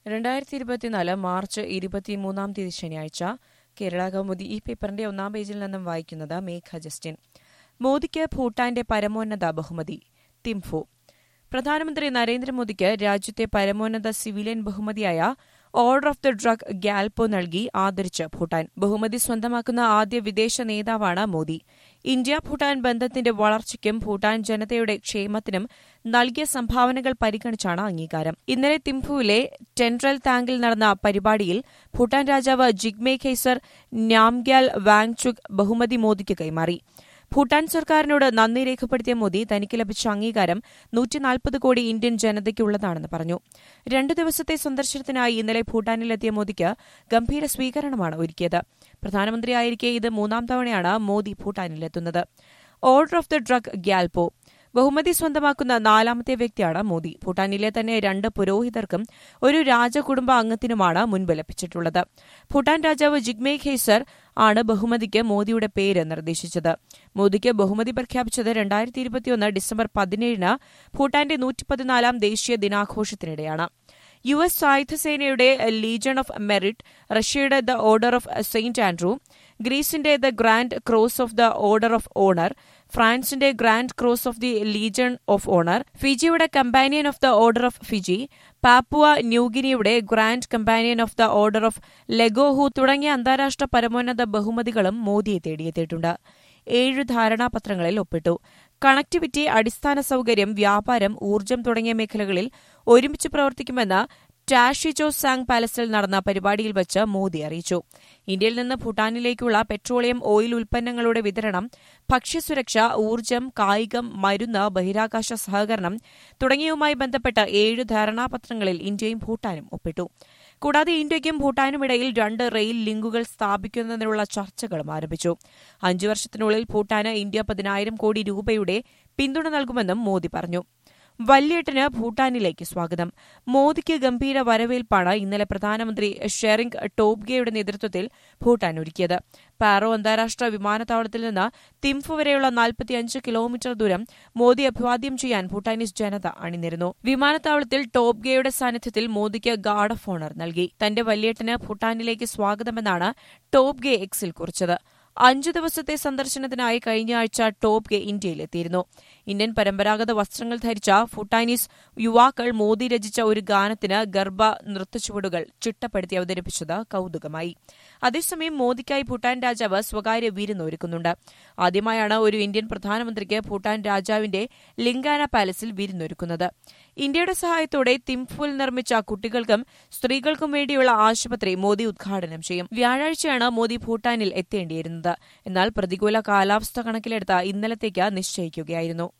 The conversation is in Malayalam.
രണ്ടായിരത്തി ഇരുപത്തിനാല് മാർച്ച് ഇരുപത്തിമൂന്നാം തീയതി ശനിയാഴ്ച കേരള കൗമുദി ഈ പേപ്പറിന്റെ ഒന്നാം പേജിൽ നിന്നും വായിക്കുന്നത് മേഘ ജസ്റ്റിൻ മോദിക്ക് ഭൂട്ടാന്റെ പരമോന്നത ബഹുമതി തിംഫു പ്രധാനമന്ത്രി നരേന്ദ്രമോദിക്ക് രാജ്യത്തെ പരമോന്നത സിവിലിയൻ ബഹുമതിയായ order of the Druk Gyalpo നൽകി ആദരിച്ച് ഭൂട്ടാൻ ബഹുമതി സ്വന്തമാക്കുന്ന ആദ്യ വിദേശ നേതാവാണ് മോദി ഇന്ത്യ ഭൂട്ടാൻ ബന്ധത്തിന്റെ വളർച്ചയ്ക്കും ഭൂട്ടാൻ ജനതയുടെ ക്ഷേമത്തിനും നൽകിയ സംഭാവനകൾ പരിഗണിച്ചാണ് അംഗീകാരം ഇന്നലെ തിംഫുവിലെ ടെൻട്രൽ താങ്കിൽ നടന്ന പരിപാടിയിൽ ഭൂട്ടാൻ രാജാവ് ജിഗ്മേ ഖൈസർ നാംഗ്യാൽ വാങ്ചുക് ബഹുമതി മോദിക്ക് കൈമാറി ഭൂട്ടാൻ സർക്കാരിനോട് നന്ദി രേഖപ്പെടുത്തിയ മോദി തനിക്ക് ലഭിച്ച അംഗീകാരം നൂറ്റിനാൽപ്പത് കോടി ഇന്ത്യൻ ജനതയ്ക്കുള്ളതാണെന്ന് പറഞ്ഞു രണ്ടു ദിവസത്തെ സന്ദർശനത്തിനായി ഇന്നലെ ഭൂട്ടാനിലെത്തിയ മോദിക്ക് ഗംഭീര സ്വീകരണമാണ് ഒരുക്കിയത് പ്രധാനമന്ത്രിയായിരിക്കെ ഇത് മൂന്നാം തവണയാണ് മോദി ഭൂട്ടാനിലെത്തുന്നത് order of the Druk Gyalpo ബഹുമതി സ്വന്തമാക്കുന്ന നാലാമത്തെ വ്യക്തിയാണ് മോദി ഭൂട്ടാനിലെ തന്നെ രണ്ട് പുരോഹിതർക്കും ഒരു രാജകുടുംബ അംഗത്തിനുമാണ് മുൻപ് ലഭിച്ചിട്ടുള്ളത് ഭൂട്ടാൻ രാജാവ് ജിഗ്മേ ഖേസർ ആണ് ബഹുമതിക്ക് മോദിയുടെ പേര് നിർദ്ദേശിച്ചത് മോദിക്ക് ബഹുമതി പ്രഖ്യാപിച്ചത് രണ്ടായിരത്തി ഇരുപത്തിയൊന്ന് ഡിസംബർ പതിനേഴിന് ഭൂട്ടാന്റെ നൂറ്റിപ്പതിനാലാം ദേശീയ ദിനാഘോഷത്തിനിടെയാണ് യു എസ് സായുധസേനയുടെ ലീജൺ ഓഫ് മെറിറ്റ് റഷ്യയുടെ the order of Saint Andrew ഗ്രീസിന്റെ the grand cross of the order of honour ഫ്രാൻസിന്റെ grand cross of the legion of honour ഫിജിയുടെ companion of the order of Fiji Papua ന്യൂഗിനിയുടെ grand companion of the order of Logohu തുടങ്ങിയ അന്താരാഷ്ട്ര പരമോന്നത ബഹുമതികളും മോദിയെ തേടിയെത്തിയിട്ടുണ്ട് ഏഴ് ധാരണാപത്രങ്ങളിൽ ഒപ്പിട്ടു കണക്ടിവിറ്റി അടിസ്ഥാന സൌകര്യം വ്യാപാരം ഊർജ്ജം തുടങ്ങിയ മേഖലകളിൽ ഒരുമിച്ച് പ്രവർത്തിക്കുമെന്ന് ടാഷിജോ സാങ് പാലസിൽ നടന്ന പരിപാടിയിൽ വച്ച് മോദി അറിയിച്ചു ഇന്ത്യയിൽ നിന്ന് ഭൂട്ടാനിലേക്കുള്ള പെട്രോളിയം ഓയിൽ ഉൽപ്പന്നങ്ങളുടെ വിതരണം ഭക്ഷ്യസുരക്ഷ ഊർജ്ജം കായികം മരുന്ന് ബഹിരാകാശ സഹകരണം തുടങ്ങിയവുമായി ബന്ധപ്പെട്ട ഏഴ് ധാരണാപത്രങ്ങളിൽ ഇന്ത്യയും ഭൂട്ടാനും ഒപ്പിട്ടു കൂടാതെ ഇന്ത്യയ്ക്കും ഭൂട്ടാനുമിടയിൽ രണ്ട് റെയിൽ ലിങ്കുകൾ സ്ഥാപിക്കുന്നതിനുള്ള ചർച്ചകളും ആരംഭിച്ചു അഞ്ചു വർഷത്തിനുള്ളിൽ ഭൂട്ടാന് ഇന്ത്യ പതിനായിരം കോടി രൂപയുടെ പിന്തുണ നൽകുമെന്നും മോദി പറഞ്ഞു വല്യേട്ടന് ഭൂട്ടാനിലേക്ക് സ്വാഗതം മോദിക്ക് ഗംഭീര വരവേൽപ്പാണ് ഇന്നലെ പ്രധാനമന്ത്രി ഷെറിംഗ് ടോബ്ഗെയുടെ നേതൃത്വത്തിൽ ഭൂട്ടാൻ ഒരുക്കിയത് പാറോ അന്താരാഷ്ട്ര വിമാനത്താവളത്തിൽ നിന്ന് തിംഫു വരെയുള്ള നാൽപ്പത്തിയഞ്ച് കിലോമീറ്റർ ദൂരം മോദി അഭിവാദ്യം ചെയ്യാൻ ഭൂട്ടാനീസ് ജനത അണിനിരുന്നു വിമാനത്താവളത്തിൽ ടോബ്ഗെയുടെ സാന്നിധ്യത്തിൽ മോദിക്ക് ഗാർഡ് ഓഫ് ഓണർ നൽകി തന്റെ വല്യേട്ടന് ഭൂട്ടാനിലേക്ക് സ്വാഗതമെന്നാണ് ടോബ്ഗെ എക്സിൽ കുറിച്ചത് അഞ്ചു ദിവസത്തെ സന്ദർശനത്തിനായി കഴിഞ്ഞ ആഴ്ച ടോപ്ഗെ ഇന്ത്യയിലെത്തിയിരുന്നു ഇന്ത്യൻ പരമ്പരാഗത വസ്ത്രങ്ങൾ ധരിച്ച ഭൂട്ടാനീസ് യുവാക്കൾ മോദി രചിച്ച ഒരു ഗാനത്തിന് ഗർഭ നൃത്തച്ചുവടുകൾ ചിട്ടപ്പെടുത്തി അവതരിപ്പിച്ചത് കൌതുകമായി അതേസമയം മോദിക്കായി ഭൂട്ടാൻ രാജാവ് സ്വകാര്യ വിരുന്നൊരുക്കുന്നുണ്ട് ആദ്യമായാണ് ഒരു ഇന്ത്യൻ പ്രധാനമന്ത്രിക്ക് ഭൂട്ടാൻ രാജാവിന്റെ ലിംഗാന പാലസിൽ വിരുന്നൊരുക്കുന്നത് ഇന്ത്യയുടെ സഹായത്തോടെ തിംഫുൽ നിർമ്മിച്ച കുട്ടികൾക്കും സ്ത്രീകൾക്കും വേണ്ടിയുള്ള ആശുപത്രി മോദി ഉദ്ഘാടനം ചെയ്യും വ്യാഴാഴ്ചയാണ് മോദി ഭൂട്ടാനിൽ എത്തേണ്ടിയിരുന്നത് എന്നാൽ പ്രതികൂല കാലാവസ്ഥ കണക്കിലെടുത്ത് ഇന്നലത്തേക്ക് നിശ്ചയിക്കുകയായിരുന്നു